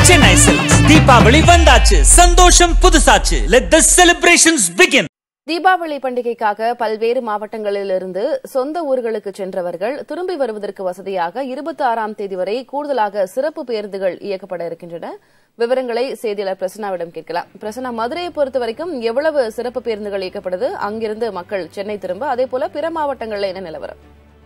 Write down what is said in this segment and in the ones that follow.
Chennai silks Deepavali வந்தாச்சு சந்தோஷம் புதுசாச்சு let the celebrations begin Deepavali பண்டிகைக்காக பல்வேறு மாவட்டங்களிலிருந்து சொந்த ஊர்களுக்கு சென்றவர்கள் திரும்பி வருவதற்கு வசதியாக இருபத்தி ஆறாம் தேதி வரை கூடுதலாக சிறப்பு பேருந்துகள் இயக்கப்பட இருக்கின்றன விவரங்களை செய்தியாளர் பிரசன்னாவிடம் கேட்கலாம் பிரசன்னா மதுரையை பொறுத்த வரைக்கும் எவ்வளவு சிறப்பு பேருந்துகள் இயக்கப்படுது அங்கிருந்து மக்கள் சென்னை திரும்ப அதே போல பிற மாவட்டங்களில் என்ன நிலவரம்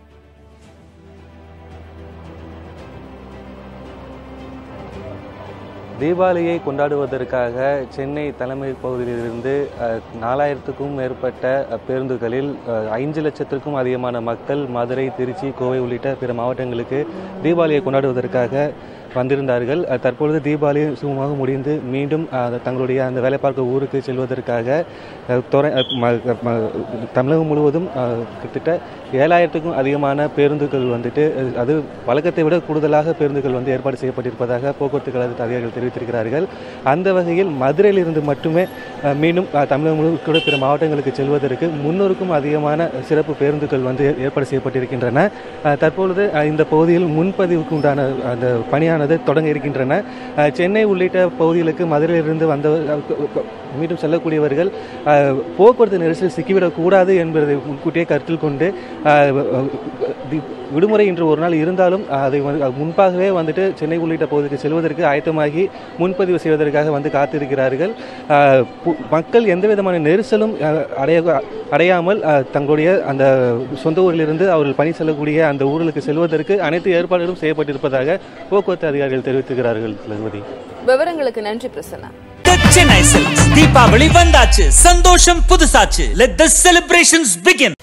தீபாவளியை கொண்டாடுவதற்காக சென்னை தலைமை பகுதியிலிருந்து அஹ், நாலாயிரத்துக்கும் மேற்பட்ட அஹ், பேருந்துகளில் அஹ், ஐந்து லட்சத்திற்கும் அதிகமான மக்கள் மதுரை திருச்சி கோவை உள்ளிட்ட பிற மாவட்டங்களுக்கு தீபாவளியை கொண்டாடுவதற்காக வந்திருந்தார்கள் அஹ், தற்பொழுது தீபாவளி சுமமாக முடிந்து மீண்டும் அஹ், தங்களுடைய அந்த வேலை பார்க்க ஊருக்கு செல்வதற்காக அஹ், தொரை- அஹ், ம- ம- தமிழகம் முழுவதும் அஹ், கிட்டத்தட்ட ஏழாயிரத்துக்கும் அதிகமான பேருந்துகள் வந்துட்டு அஹ், அது வழக்கத்தை விட கூடுதலாக பேருந்துகள் வந்து ஏற்பாடு செய்யப்பட்டிருப்பதாக போக்குவரத்து கழக அதிகாரிகள் தெரிவித்திருக்கிறார்கள் அந்த வகையில் மதுரையிலிருந்து மட்டுமே அஹ், மீண்டும் அஹ், தமிழகம் முழுவதும் கூட பிற மாவட்டங்களுக்கு செல்வதற்கு முன்னூறுக்கும் அதிகமான சிறப்பு பேருந்துகள் வந்து ஏற்பாடு செய்யப்பட்டிருக்கின்றன அஹ், தற்பொழுது அஹ், இந்த பகுதியில் முன்பதிவுக்கு உண்டான அந்த பணியானது தொடங்க இருக்கின்றன அஹ், சென்னை உள்ளிட்ட பகுதிகளுக்கு மதுரையிலிருந்து வந்த மீண்டும் செல்லக்கூடியவர்கள் அஹ், போக்குவரத்து நெரிசல் சிக்கிவிடக் கூடாது என்பதை முன்கூட்டியே கருத்தில் கொண்டு அஹ், தி- விடுமுறை இன்று ஒரு நாள் இருந்தாலும் அஹ், அதை வந்து அஹ், முன்பாகவே வந்துட்டு சென்னை உள்ளிட்ட பகுதிக்கு செல்வதற்கு ஆயத்தமாகி முன்பதிவு செய்வதற்காக வந்து காத்திருக்கிறார்கள் அஹ், பு- மக்கள் எந்த விதமான நெரிசலும் அஹ், அடைய அடையாமல் அஹ், தங்களுடைய அந்த சொந்த ஊரிலிருந்து அவர்கள் பணி செல்லக்கூடிய அந்த ஊர்களுக்கு செல்வதற்கு அனைத்து ஏற்பாடுகளும் செய்யப்பட்டிருப்பதாக போக்குவரத்து அதிகாரிகள் தெரிவித்திருக்கிறார்கள் லகுமதி விவரங்களுக்கு நன்றி பிரசன்னா The சென்னை சில்க்ஸ் தீபாவளி வந்தாச்சு சந்தோஷம் புதுசாச்சு லெட் த செலிப்ரேஷன்ஸ் பிகின்